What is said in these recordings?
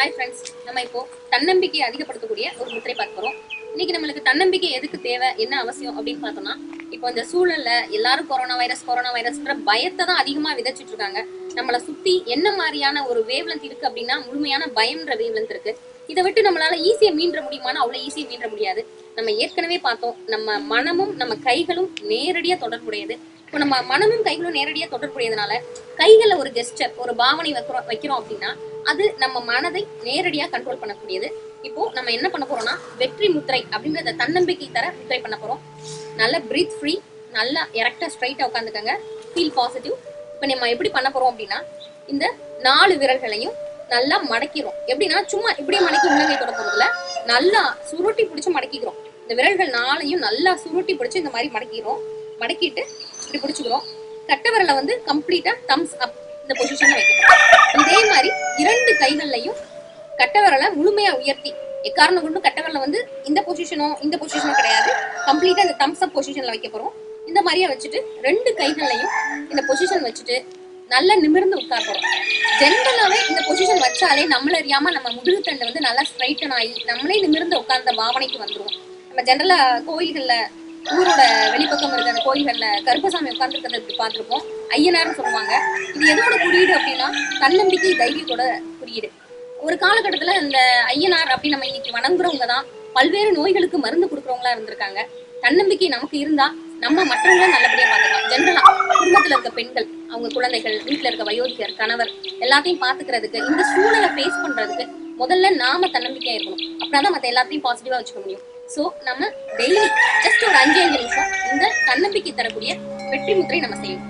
hi friends நம்ம இப்போ தன்னம்பிக்கையை அதிகப்படுத்தக்கூடிய ஒரு முத்திரை பார்க்க போறோம் இன்னைக்கு நம்மளுக்கு தன்னம்பிக்கை எதுக்கு தேவை என்ன அவசியம் அப்படின்னு பார்த்தோம்னா இப்போ இந்த சூழல்ல எல்லாரும் கொரோனா வைரஸ் கொரோனா வைரஸ்ன்ற பயத்தை தான் அதிகமா விதைச்சிட்டு இருக்காங்க நம்மளை சுத்தி என்ன மாதிரியான ஒரு வேவ்லெந்த் இருக்கு அப்படின்னா முழுமையான பயம்ன்ற வேவ்லெந்த் இருக்கு இதை விட்டு நம்மளால ஈஸியா மீண்ட முடியுமானா அவ்வளவு ஈஸியா மீண்ட முடியாது நம்ம ஏற்கனவே பார்த்தோம் நம்ம மனமும் நம்ம கைகளும் நேரடியா தொடர்புடையது இப்போ நம்ம மனமும் கைகளும் நேரடியா தொடர்புடையதுனால கைகள்ல ஒரு கெஸ்டர் ஒரு பாவனை வைக்கிறோம் வைக்கிறோம் அப்படின்னா அது நம்ம மனதை நேரடியா கண்ட்ரோல் பண்ணக்கூடியது இப்போ நம்ம என்ன பண்ண போறோம்னா வெற்றி முத்திரை அப்படின்றத தன்னம்பிக்கை தர முத்திரை பண்ண போறோம் நல்ல பிரீத் ஃப்ரீ நல்லா எரக்டா ஸ்ட்ரைட்டா உட்காந்துக்கங்க ஃபீல் பாசிட்டிவ் இப்போ நம்ம எப்படி பண்ண போறோம் அப்படின்னா இந்த நாலு விரல்களையும் நல்லா மடக்கிறோம் எப்படின்னா சும்மா இப்படியே மடக்கி உள்ளங்கை தொட போறதுல நல்லா சுருட்டி பிடிச்சு மடக்கிக்கிறோம் இந்த விரல்கள் நாளையும் நல்லா சுருட்டி பிடிச்சு இந்த மாதிரி மடக்கிக்கிறோம் மடக்கிட்டு இப்படி பிடிச்சுக்கிறோம் கட்டை விரலை வந்து கம்ப்ளீட்டா தம்ஸ் அப் இந்த பொசிஷன்ல வைக்கிறோம் இதே மாதிரி இரண்டு கைகள்லையும் கட்டை விரலை முழுமையா உயர்த்தி எக்காரணம் கொண்டும் கட்டை விரலை வந்து இந்த பொசிஷனோ இந்த பொசிஷனோ கிடையாது கம்ப்ளீட்டா இந்த தம்ஸ் அப் பொசிஷன்ல வைக்க போறோம் இந்த மாதிரியே வச்சுட்டு ரெண்டு கைகள்லையும் இந்த பொசிஷன் வச்சுட்டு நல்லா நிமிர்ந்து உட்கார போறோம் ஜென்ரலாவே இந்த பொசிஷன் வச்சாலே நம்மள அறியாம நம்ம முதுகுத்தண்டு வந்து நல்லா ஸ்ட்ரைட்டன் ஆகி நம்மளே நிமிர்ந்து உட்கார்ந்த பாவனைக்கு வந்துருவோம் நம்ம ஜென்ரலா கோயில்கள்ல ஊரோட வெளிப்பக்கம் இருக்க அந்த கோயில்கள்ல கருப்பசாமி உட்கார்ந்துருக்கிறத இப்படி பார்த்திருப்போம் ஐயனார்னு சொல்லுவாங்க இது எதோட குறியீடு அப்படின்னா தன்னம்பிக்கை தைரியத்தோட குறியீடு ஒரு காலகட்டத்துல இந்த ஐயனார் அப்படி நம்ம இன்னைக்கு வணங்குறவங்க தான் பல்வேறு நோய்களுக்கு மருந்து கொடுக்குறவங்களா இருந்திருக்காங்க தன்னம்பிக்கை நமக்கு இருந்தா நம்ம மற்றவங்கள நல்லபடியா பார்த்துக்கலாம் ஜென்ரலா குடும்பத்துல இருக்க பெண்கள் அவங்க குழந்தைகள் வீட்டுல இருக்க வயோதிகர் கணவர் எல்லாத்தையும் பாத்துக்கிறதுக்கு இந்த சூழலை ஃபேஸ் பண்றதுக்கு முதல்ல நாம தன்னம்பிக்கையா இருக்கணும் அப்படின்னா மத்த எல்லாத்தையும் பாசிட்டிவா வச்சுக்க முடியும் சோ நம்ம டெய்லி ஜஸ்ட் ஒரு அஞ்சு அஞ்சு நிமிஷம் இந்த தன்னம்பிக்கை தரக்கூடிய வெற்றி முத்திரை நம்ம செய்யணும்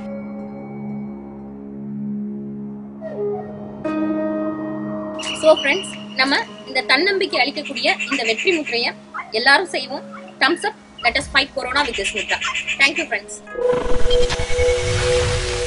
ஸோ ஃப்ரெண்ட்ஸ் நம்ம இந்த தன்னம்பிக்கை அளிக்கக்கூடிய இந்த வெற்றி முத்திரையை எல்லாரும் செய்வோம் thumbs up let us fight corona with this mudra thank you friends